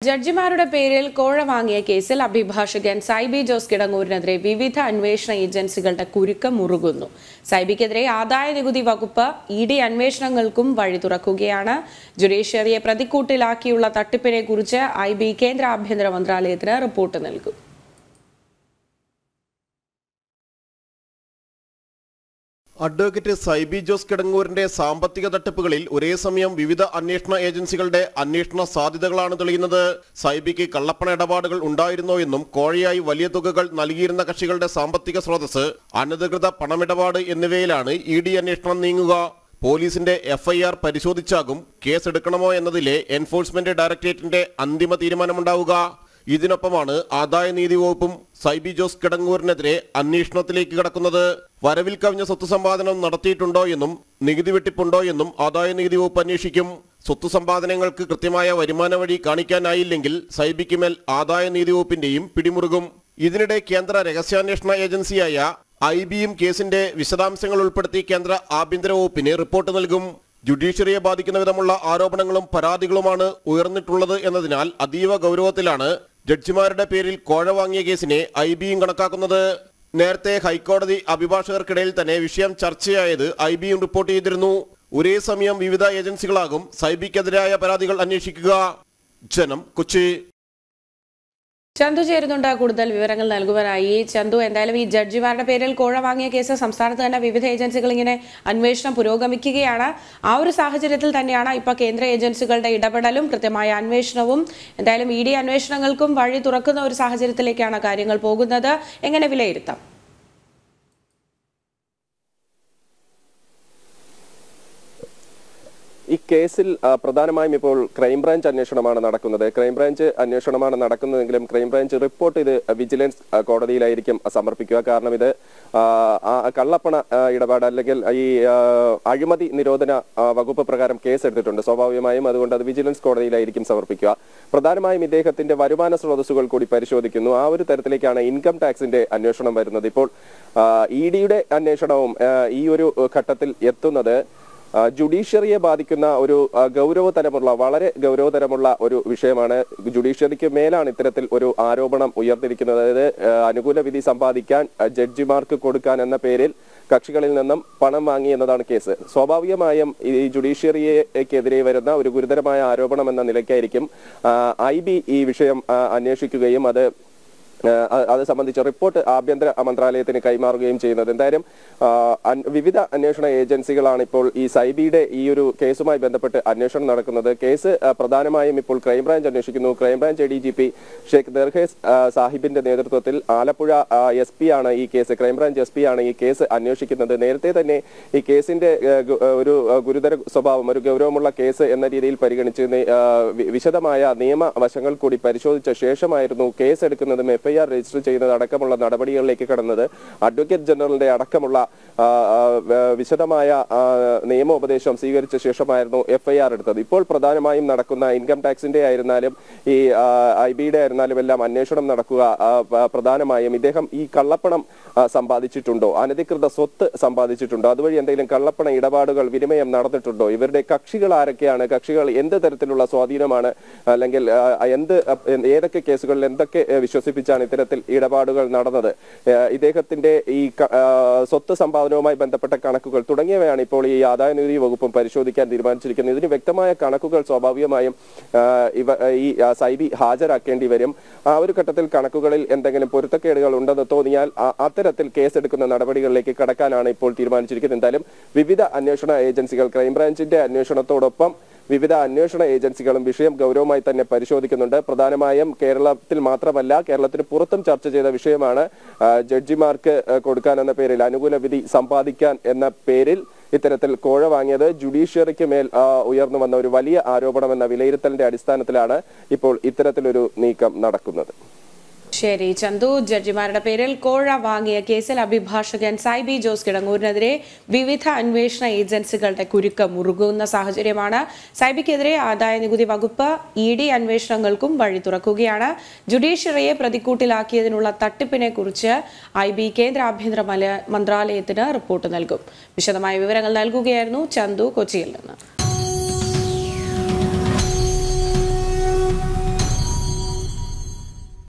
ജഡ്ജിമാരുടെ പേരിൽ കോഴ വാങ്ങിയ കേസിൽ അഭിഭാഷകൻ സൈബി ജോസ് കിടങ്ങൂരിനെതിരെ വിവിധ അന്വേഷണ ഏജൻസികളുടെ കുരുക്കം മുറുകുന്നു സൈബിക്കെതിരെ ആദായ നികുതി വകുപ്പ് ഇ ഡി അന്വേഷണങ്ങൾക്കും വഴി തുറക്കുകയാണ് ജുഡീഷ്യറിയെ പ്രതിക്കൂട്ടിലാക്കിയുള്ള തട്ടിപ്പിനെ കുറിച്ച് ഐ ബി കേന്ദ്ര ആഭ്യന്തര മന്ത്രാലയത്തിന് റിപ്പോർട്ട് നൽകും അഡ്വക്കേറ്റ് സൈബി ജോസ് കിടങ്ങൂരിന്റെ സാമ്പത്തിക തട്ടിപ്പുകളിൽ ഒരേ സമയം വിവിധ അന്വേഷണ ഏജൻസികളുടെ അന്വേഷണ സാധ്യതകളാണ് തെളിയുന്നത് സൈബിക്ക് കള്ളപ്പണ ഇടപാടുകൾ ഉണ്ടായിരുന്നോ എന്നും കോഴയായി വലിയ തുകകൾ നൽകിയിരുന്ന കക്ഷികളുടെ സാമ്പത്തിക സ്രോതസ് അനധികൃത പണമിടപാട് എന്നിവയിലാണ് ഇ ഡി അന്വേഷണം നീങ്ങുക പോലീസിന്റെ എഫ്ഐആർ പരിശോധിച്ചാകും കേസെടുക്കണമോ എന്നതിലെ എൻഫോഴ്സ്മെന്റ് ഡയറക്ടറേറ്റിന്റെ അന്തിമ തീരുമാനമുണ്ടാവുക ഇതിനൊപ്പമാണ് ആദായ നീതി വകുപ്പും സൈബി ജോസ് കിടങ്ങൂരിനെതിരെ അന്വേഷണത്തിലേക്ക് കടക്കുന്നത് വരവിൽ കവിഞ്ഞ സ്വത്ത് സമ്പാദനം നടത്തിയിട്ടുണ്ടോ എന്നും നികുതി വെട്ടിപ്പുണ്ടോ എന്നും ആദായ നികുതി വകുപ്പ് അന്വേഷിക്കും സ്വത്ത് സമ്പാദനങ്ങൾക്ക് കൃത്യമായ വരുമാന വഴി കാണിക്കാനായില്ലെങ്കിൽ സൈബിക്ക് മേൽ ആദായ നീതി വകുപ്പിന്റെയും പിടിമുറുകും ഇതിനിടെ കേന്ദ്ര രഹസ്യാന്വേഷണ ഏജൻസിയായ ഐ ബിയും കേസിന്റെ വിശദാംശങ്ങൾ ഉൾപ്പെടുത്തി കേന്ദ്ര ആഭ്യന്തര വകുപ്പിന് റിപ്പോർട്ട് നൽകും ജുഡീഷ്യറിയെ ബാധിക്കുന്ന വിധമുള്ള ആരോപണങ്ങളും പരാതികളുമാണ് ഉയർന്നിട്ടുള്ളത് എന്നതിനാൽ അതീവ ഗൗരവത്തിലാണ് ജഡ്ജിമാരുടെ പേരിൽ കോഴ വാങ്ങിയ കേസിനെ ഐ ബിയും കണക്കാക്കുന്നത് നേരത്തെ ഹൈക്കോടതി അഭിഭാഷകർക്കിടയിൽ തന്നെ വിഷയം ചർച്ചയായത് ഐ ബിയും റിപ്പോർട്ട് ചെയ്തിരുന്നു ഒരേ സമയം വിവിധ ഏജൻസികളാകും സൈബിക്കെതിരായ പരാതികൾ അന്വേഷിക്കുക ജനം കൊച്ചി ചന്തു ചേരുന്നുണ്ട് കൂടുതൽ വിവരങ്ങൾ നൽകുവാനായി ചന്തു എന്തായാലും ഈ ജഡ്ജിമാരുടെ പേരിൽ കോഴ വാങ്ങിയ കേസ് സംസ്ഥാനത്ത് തന്നെ വിവിധ ഏജൻസികൾ ഇങ്ങനെ അന്വേഷണം പുരോഗമിക്കുകയാണ് ആ ഒരു സാഹചര്യത്തിൽ തന്നെയാണ് ഇപ്പൊ കേന്ദ്ര ഏജൻസികളുടെ ഇടപെടലും കൃത്യമായ അന്വേഷണവും എന്തായാലും ഇ ഡി അന്വേഷണങ്ങൾക്കും വഴി തുറക്കുന്ന ഒരു സാഹചര്യത്തിലേക്കാണ് കാര്യങ്ങൾ പോകുന്നത് എങ്ങനെ വിലയിരുത്താം ഈ കേസിൽ ആ, പ്രധാനമായും ഇപ്പോൾ ക്രൈംബ്രാഞ്ച് അന്വേഷണമാണ് നടക്കുന്നത് ക്രൈംബ്രാഞ്ച് അന്വേഷണമാണ് നടക്കുന്നതെങ്കിലും ക്രൈംബ്രാഞ്ച് റിപ്പോർട്ട് ഇത് വിജിലൻസ് ആ, കോടതിയിലായിരിക്കും സമർപ്പിക്കുക കാരണം ഇത് ആ, ആ, കള്ളപ്പണ ആ, ഇടപാട് അല്ലെങ്കിൽ ഈ ആ, അഴിമതി നിരോധന ആ, വകുപ്പ് പ്രകാരം കേസ് എടുത്തിട്ടുണ്ട് സ്വാഭാവികമായും അതുകൊണ്ട് അത് വിജിലൻസ് കോടതിയിലായിരിക്കും സമർപ്പിക്കുക പ്രധാനമായും ഇദ്ദേഹത്തിന്റെ വരുമാന സ്രോതസ്സുകൾ കൂടി പരിശോധിക്കുന്നു ആ ഒരു തരത്തിലേക്കാണ് ഇൻകം ടാക്സിന്റെ അന്വേഷണം വരുന്നത് ഇപ്പോൾ ഇ ഡിയുടെ അന്വേഷണവും ആ, ഈ ഒരു ഘട്ടത്തിൽ എത്തുന്നത് ആ, ജുഡീഷ്യറിയെ ബാധിക്കുന്ന ഒരു ആ, ഗൗരവതരമുള്ള വളരെ ഗൗരവതരമുള്ള ഒരു വിഷയമാണ് ജുഡീഷ്യറിക്ക് മേലാണ് ഇത്തരത്തിൽ ഒരു ആരോപണം ഉയർന്നിരിക്കുന്നത് അതായത് ആ, അനുകൂല വിധി സമ്പാദിക്കാൻ ആ, ജഡ്ജിമാർക്ക് കൊടുക്കാൻ എന്ന പേരിൽ കക്ഷികളിൽ നിന്നും പണം വാങ്ങി എന്നതാണ് കേസ് സ്വാഭാവികമായും ഈ ജുഡീഷ്യറിയെക്കെതിരെ വരുന്ന ഒരു ഗുരുതരമായ ആരോപണം എന്ന നിലയ്ക്കായിരിക്കും ഐ ബി ഈ വിഷയം ആ, അന്വേഷിക്കുകയും അത് ഏഹ് അത് അത് സംബന്ധിച്ച റിപ്പോർട്ട് ആഭ്യന്തര മന്ത്രാലയത്തിന് കൈമാറുകയും ചെയ്യുന്നത് എന്തായാലും ആ, അൻ- വിവിധ അന്വേഷണ ഏജൻസികളാണ് ഇപ്പോൾ ഈ സൈബിയുടെ ഈ ഒരു കേസുമായി ബന്ധപ്പെട്ട് അന്വേഷണം നടക്കുന്നത് കേസ് ആ, പ്രധാനമായും ഇപ്പോൾ ക്രൈംബ്രാഞ്ച് അന്വേഷിക്കുന്നു crime branch A D G P Sheikh Darvesh ആ, സാഹിബിന്റെ നേതൃത്വത്തിൽ ആലപ്പുഴ എസ് പി ആണ് ഈ കേസ് ക്രൈംബ്രാഞ്ച് എസ് പി ആണ് ഈ കേസ് അന്വേഷിക്കുന്നത് നേരത്തെ തന്നെ ഈ കേസിന്റെ ഏഹ്, ഗു- ഏഹ്, ഒരു ഏഹ്, ഗുരുതര സ്വഭാവം ഒരു ഗൗരവമുള്ള കേസ് എന്ന രീതിയിൽ പരിഗണിച്ച് നേ- ആ, വി- വിശദമായ നിയമ വശങ്ങൾ കൂടി പരിശോധിച്ച ശേഷമായിരുന്നു കേസ് എടുക്കുന്നതും എഫ്ഐആർ രജിസ്റ്റർ ചെയ്യുന്നത് അടക്കമുള്ള നടപടികളിലേക്ക് കടന്നത് അഡ്വക്കേറ്റ് ജനറലിന്റെ അടക്കമുള്ള ആ, ആ, വ- വിശദമായ ആ, നിയമോപദേശം സ്വീകരിച്ച ശേഷമായിരുന്നു എഫ്ഐആർ എടുത്തത് ഇപ്പോൾ പ്രധാനമായും നടക്കുന്ന ഇൻകം ടാക്സിന്റെ ആയിരുന്നാലും ഈ ഐ ബിയുടെ ആയിരുന്നാലും എല്ലാം അന്വേഷണം നടക്കുക ആ, പ- പ്രധാനമായും ഇദ്ദേഹം ഈ കള്ളപ്പണം ആ, സമ്പാദിച്ചിട്ടുണ്ടോ അനധികൃത സ്വത്ത് സമ്പാദിച്ചിട്ടുണ്ടോ അതുവഴി എന്തെങ്കിലും കള്ളപ്പണ ഇടപാടുകൾ വിനിമയം നടന്നിട്ടുണ്ടോ ഇവരുടെ കക്ഷികൾ ആരൊക്കെയാണ് കക്ഷികൾ എന്ത് തരത്തിലുള്ള സ്വാധീനമാണ് അല്ലെങ്കിൽ ആ, എന്ത് അ, ഏതൊക്കെ കേസുകളിൽ എന്തൊക്കെ ആ, വിശ്വസിപ്പിച്ചാണ് ഇത്തരത്തിൽ ഇടപാടുകൾ നടന്നത് ആ, ഇദ്ദേഹത്തിന്റെ ഈ ക- ആ, സ്വത്ത് സമ്പാദനവുമായി ബന്ധപ്പെട്ട കണക്കുകൾ തുടങ്ങിയവയാണ് ഇപ്പോൾ ഈ ആദായ നികുതി വകുപ്പും പരിശോധിക്കാൻ തീരുമാനിച്ചിരിക്കുന്നത് ഇതിന് വ്യക്തമായ കണക്കുകൾ സ്വാഭാവികമായും ആ, ഇവ ഈ ആ, സൈബി ഹാജരാക്കേണ്ടി വരും ആ ഒരു ഘട്ടത്തിൽ കണക്കുകളിൽ എന്തെങ്കിലും പൊരുത്തക്കേടുകൾ ഉണ്ടെന്ന് തോന്നിയാൽ ആ- അത്തരത്തിൽ കേസെടുക്കുന്ന നടപടികളിലേക്ക് കടക്കാനാണ് ഇപ്പോൾ തീരുമാനിച്ചിരിക്കുന്നത് എന്തായാലും വിവിധ അന്വേഷണ ഏജൻസികൾ ക്രൈംബ്രാഞ്ചിന്റെ അന്വേഷണത്തോടൊപ്പം വിവിധ അന്വേഷണ ഏജൻസികളും വിഷയം ഗൗരവമായി തന്നെ പരിശോധിക്കുന്നുണ്ട് പ്രധാനമായും കേരളത്തിൽ മാത്രമല്ല കേരളത്തിന് പുറത്തും ചർച്ച ചെയ്ത വിഷയമാണ് ആ, ജഡ്ജിമാർക്ക് ആ, കൊടുക്കാൻ എന്ന പേരിൽ അനുകൂല വിധി സമ്പാദിക്കാൻ എന്ന പേരിൽ ഇത്തരത്തിൽ കോഴ വാങ്ങിയത് ജുഡീഷ്യറിക്ക് മേൽ ആ, ഉയർന്നു വന്ന ഒരു വലിയ ആരോപണം എന്ന വിലയിരുത്തലിന്റെ അടിസ്ഥാനത്തിലാണ് ഇപ്പോൾ ഇത്തരത്തിലൊരു നീക്കം നടക്കുന്നത് ശരി ചന്തു ജഡ്ജിമാരുടെ പേരിൽ കോഴ വാങ്ങിയ കേസിൽ അഭിഭാഷകൻ സൈബി ജോസ് കിടങ്ങൂരിനെതിരെ വിവിധ അന്വേഷണ ഏജൻസികളുടെ കുരുക്ക് മുറുകുന്ന സാഹചര്യമാണ് സൈബിക്കെതിരെ ആദായ നികുതി വകുപ്പ് ഇ ഡി അന്വേഷണങ്ങൾക്കും വഴി തുറക്കുകയാണ് ജുഡീഷ്യറിയെ പ്രതിക്കൂട്ടിലാക്കിയതിനുള്ള തട്ടിപ്പിനെ കുറിച്ച് ഐ ബി കേന്ദ്ര ആഭ്യന്തര മല- മന്ത്രാലയത്തിന് റിപ്പോർട്ട് നൽകും വിശദമായ വിവരങ്ങൾ നൽകുകയായിരുന്നു ചന്തു കൊച്ചിയിൽ നിന്ന്